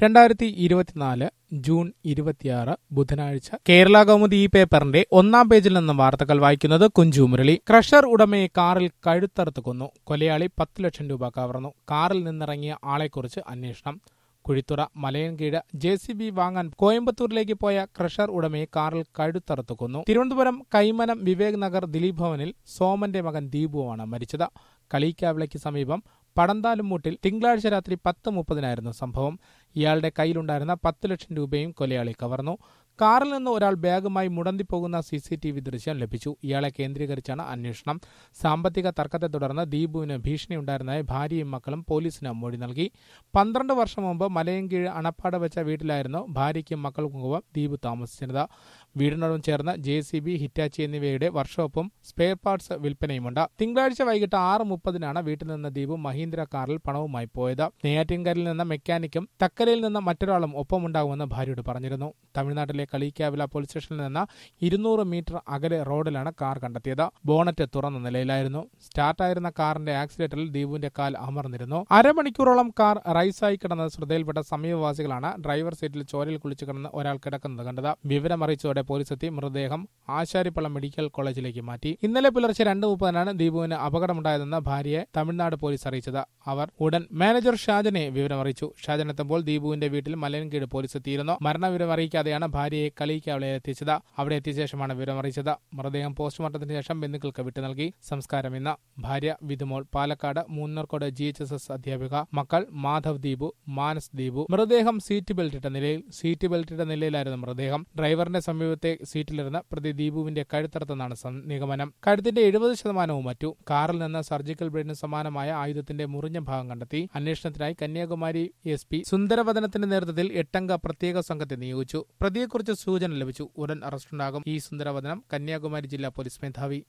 രണ്ടായിരത്തി ഇരുപത്തിനാല് ജൂൺ ഇരുപത്തിയാറ് ബുധനാഴ്ച കേരള കൗമുദി ഈ പേപ്പറിന്റെ ഒന്നാം പേജിൽ നിന്ന് വാർത്തകൾ വായിക്കുന്നത് കുഞ്ചു മുരളി ക്രഷർ ഉടമയെ കാറിൽ കഴുത്തറുത്ത് കൊന്നു കൊലയാളി പത്ത് ലക്ഷം രൂപ കവർന്നു കാറിൽ നിന്നിറങ്ങിയ ആളെക്കുറിച്ച് അന്വേഷണം Kuzhithurai Malayinkeezh J C B വാങ്ങാൻ കോയമ്പത്തൂരിലേക്ക് പോയ ക്രഷർ ഉടമയെ കാറിൽ കഴുത്തറുത്ത് കൊന്നു തിരുവനന്തപുരം കൈമനം വിവേക് നഗർ ദിലീപ് ഭവനിൽ സോമന്റെ മകൻ ദീപുവാണ് മരിച്ചത് കളിക്കാവിളയ്ക്ക് സമീപം പടന്താലുമൂട്ടിൽ തിങ്കളാഴ്ച രാത്രി പത്ത് മുപ്പതിനായിരുന്നു സംഭവം ഇയാളുടെ കയ്യിലുണ്ടായിരുന്ന പത്ത് ലക്ഷം രൂപയും കൊലയാളി കവർന്നു കാറിൽ നിന്ന് ഒരാൾ ബാഗുമായി മുടന്തിപ്പോകുന്ന സി സി ടി വി ദൃശ്യം ലഭിച്ചു ഇയാളെ കേന്ദ്രീകരിച്ചാണ് അന്വേഷണം സാമ്പത്തിക തർക്കത്തെ തുടർന്ന് ദീപുവിന് ഭീഷണിയുണ്ടായിരുന്നതായി ഭാര്യയും മക്കളും പോലീസിന് മൊഴി നൽകി പന്ത്രണ്ട് വർഷം മുമ്പ് മലയൻകീഴ് അണപ്പാട് വെച്ച വീട്ടിലായിരുന്നു ഭാര്യയ്ക്കും മക്കൾക്കും ദീപു താമസിച്ചിരുന്നത് വീടിനോടും ചേർന്ന് ജെ സി ബി ഹിറ്റാച്ചി എന്നിവയുടെ വർക്ക്ഷോപ്പും സ്പെയർ പാർട്സ് വിൽപ്പനയുമുണ്ട് തിങ്കളാഴ്ച വൈകിട്ട് ആറ് മുപ്പതിനാണ് വീട്ടിൽ നിന്ന് ദീപു മഹീന്ദ്ര കാറിൽ പണവുമായി പോയത് നെയ്യാറ്റിൻകരിൽ നിന്ന് മെക്കാനിക്കും തക്കലയിൽ നിന്ന് മറ്റൊരാളും ഒപ്പമുണ്ടാകുമെന്ന് ഭാര്യയോട് പറഞ്ഞിരുന്നു തമിഴ്നാട്ടിലെ കളിക്കാവില പോലീസ് സ്റ്റേഷനിൽ നിന്ന് ഇരുന്നൂറ് മീറ്റർ അകലെ റോഡിലാണ് കാർ കണ്ടെത്തിയത് ബോണറ്റ് തുറന്ന നിലയിലായിരുന്നു സ്റ്റാർട്ടായിരുന്ന കാറിന്റെ ആക്സിലേറ്ററിൽ ദീപുവിന്റെ കാൽ അമർന്നിരുന്നു അരമണിക്കൂറോളം കാർ റൈസായി കിടന്നത് ശ്രദ്ധയിൽപ്പെട്ട സമീപവാസികളാണ് ഡ്രൈവർ സീറ്റിൽ ചോരയിൽ കുളിച്ചു കിടന്ന് ഒരാൾ കിടക്കുന്നത് കണ്ടത് വിവരമറിയിച്ചതോടെ പോലീസ് എത്തി മൃതദേഹം ആശാരിപ്പള്ള മെഡിക്കൽ കോളേജിലേക്ക് മാറ്റി ഇന്നലെ പുലർച്ചെ രണ്ട് മുപ്പതിനാണ് ദീപുവിന് അപകടമുണ്ടായതെന്ന് ഭാര്യയെ തമിഴ്നാട് പോലീസ് അറിയിച്ചത് അവർ ഉടൻ മാനേജർ ഷാജനെ വിവരമറിയിച്ചു ഷാജൻ എത്തുമ്പോൾ ദീപുവിന്റെ വീട്ടിൽ മലയൻകീഴ് പോലീസ് എത്തിയിരുന്നു മരണവിവരം അറിയിക്കാതെയാണ് ഭാര്യയെ കളിക്കാവളെ എത്തിച്ചത് അവിടെ എത്തിയ ശേഷമാണ് വിവരമറിയിച്ചത് മൃതദേഹം പോസ്റ്റ്മോർട്ടത്തിന് ശേഷം ബന്ധുക്കൾക്ക് വിട്ടു നൽകി സംസ്കാരം ഇന്ന് ഭാര്യ Vidhumol Palakkad Moonnarkode G H S S അധ്യാപിക മക്കൾ മാധവ് ദീപു മാനസ് ദീപു മൃതദേഹം സീറ്റ് ബെൽറ്റ് ഇട്ട നിലയിൽ സീറ്റ് ബെൽറ്റ് ഇട്ട നിലയിലായിരുന്നു മൃതദേഹം ഡ്രൈവറിന്റെ സമീപത്തെ സീറ്റിലിരുന്ന പ്രതി ദീപുവിന്റെ കഴുത്തറത്തെന്നാണ് നിഗമനം കഴുത്തിന്റെ എഴുപത് ശതമാനവും മറ്റു കാറിൽ നിന്ന് സർജിക്കൽ ബ്ലേഡിന് സമാനമായ ആയുധത്തിന്റെ മുറിഞ്ഞ ഭാഗം കണ്ടെത്തി അന്വേഷണത്തിനായി കന്യാകുമാരി എസ് പി സുന്ദരവദനത്തിന്റെ നേതൃത്വത്തിൽ എട്ടംഗ പ്രത്യേക സംഘത്തെ നിയോഗിച്ചു പ്രതിയെക്കുറിച്ച് സൂചന ലഭിച്ചു ഉടൻ അറസ്റ്റുണ്ടാകും ഈ സുന്ദരവദനം കന്യാകുമാരി ജില്ലാ പോലീസ് മേധാവി